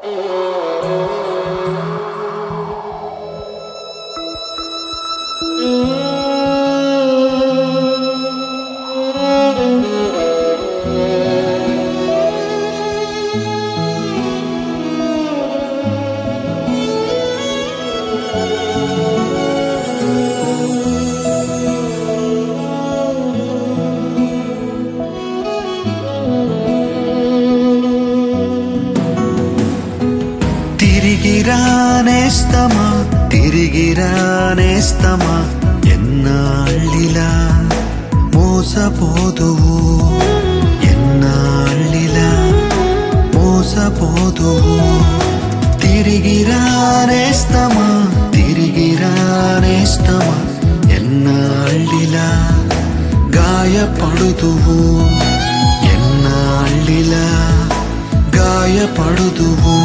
తిరిగి రానేస్తమా తిరిగి రానేస్తమా ఎన్నాళ్ళిలా మోసపోదువు ఎన్నాళ్ళిలా మోసపోదువు తిరిగి రానేస్తమా తిరిగి రానేస్తమా ఎన్నాళ్ళిలా గాయపడుదువు ఎన్నాళ్ళిలా గాయపడుదువు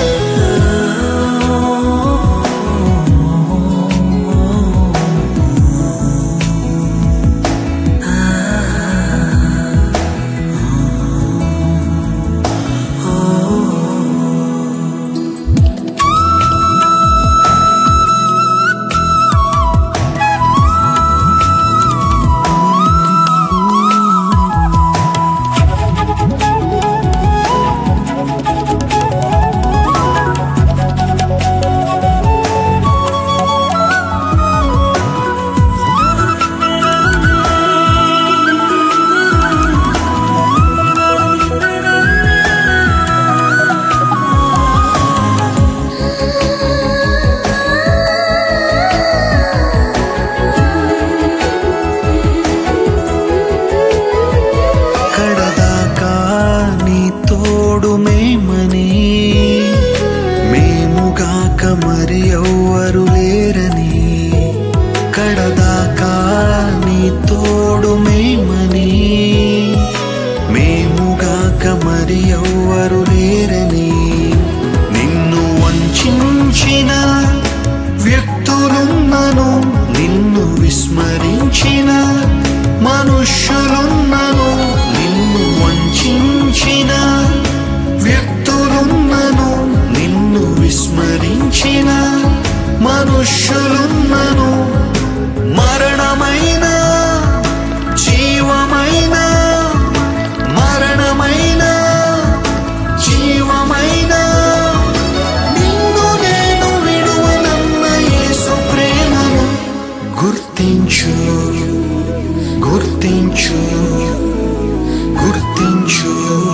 కడదాకా నీ తోడు మేమని మేముగాక మరి ఎవ్వరు లేరని కడదాకా నీ తోడు మేమని మేముగాక మరి ఎవ్వరు లేరని నిన్ను వంచిన వ్యక్తులున్నను నిన్ను విస్మరించిన మనుష్యులున్నను నిన్ను వంచిన వ్యక్తులున్నను నిన్ను విస్మరించిన మనుష్యులున్నను మరణమైన జీవమైన మరణమైన జీవమైన నిన్ను నేను విడువనన్న యేసు ప్రేమను గుర్తించు గుర్తించు గుర్తించు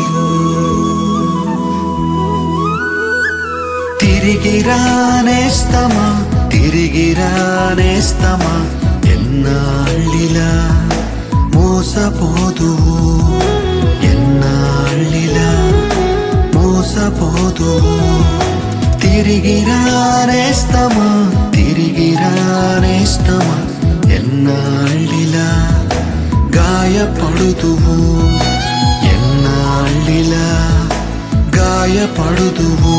తిరిగి రానేస్తమా తిరిగి రానేస్తమా ఎన్నాళ్ళిలా మోసపోదువు ఎన్నాళ్ళిలా మోసపోదువు తిరిగి రానేస్తమా తిరిగి రానేస్తమా ఎన్నాళ్ళిలా గాయపడుదువు ఎన్నాళ్ళిలా గాయపడుదువు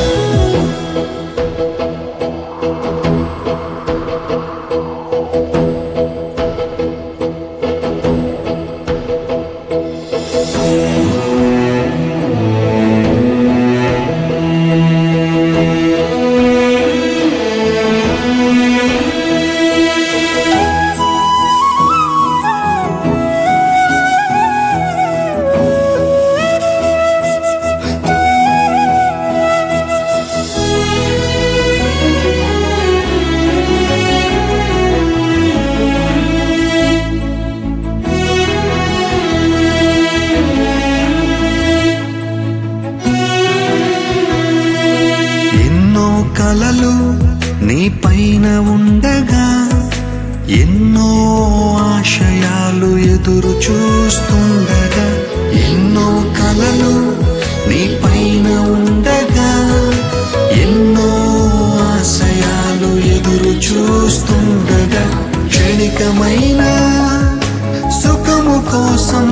ఎన్నో కలలు నీ పైన ఉండగా ఎన్నో ఆశయాలు ఎదురు చూస్తుండగా ఎన్నో కలలు నీ పైన ఉండగా ఎన్నో ఆశయాలు ఎదురు చూస్తుండగా క్షణికమైన సుఖము కోసం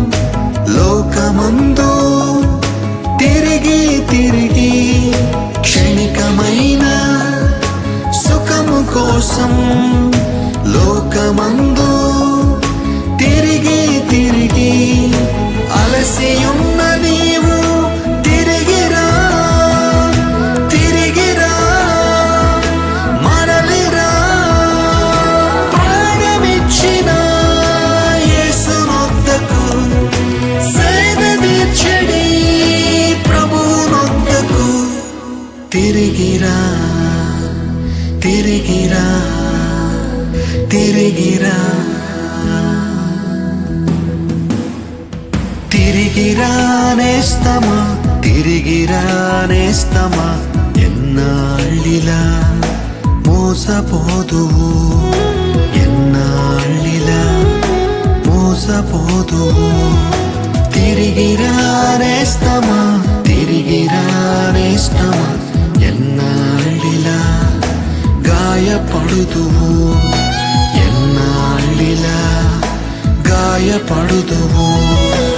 లోకమందు తిరిగి తిరిగి క్షణికమైన సుఖము కోసం లోకమందు తిరిగి తిరిగి అలసియున్న నీవు తిరిగిరా తిరిగిరా తిరిగిరా తిరిగిరా తిరిగిరా నేస్తమా తిరిగిరా నేస్తమా ఎన్నాళ్ళిలా మోసపోదువు ఎన్నాళ్ళిలా మోసపోదువు తిరిగిరా నేస్తమా తిరిగిరా నేస్తమా ఎన్నాళ్ళిలా గాయపడుదువు ఎన్నాళ్ళిలా గాయపడుదువు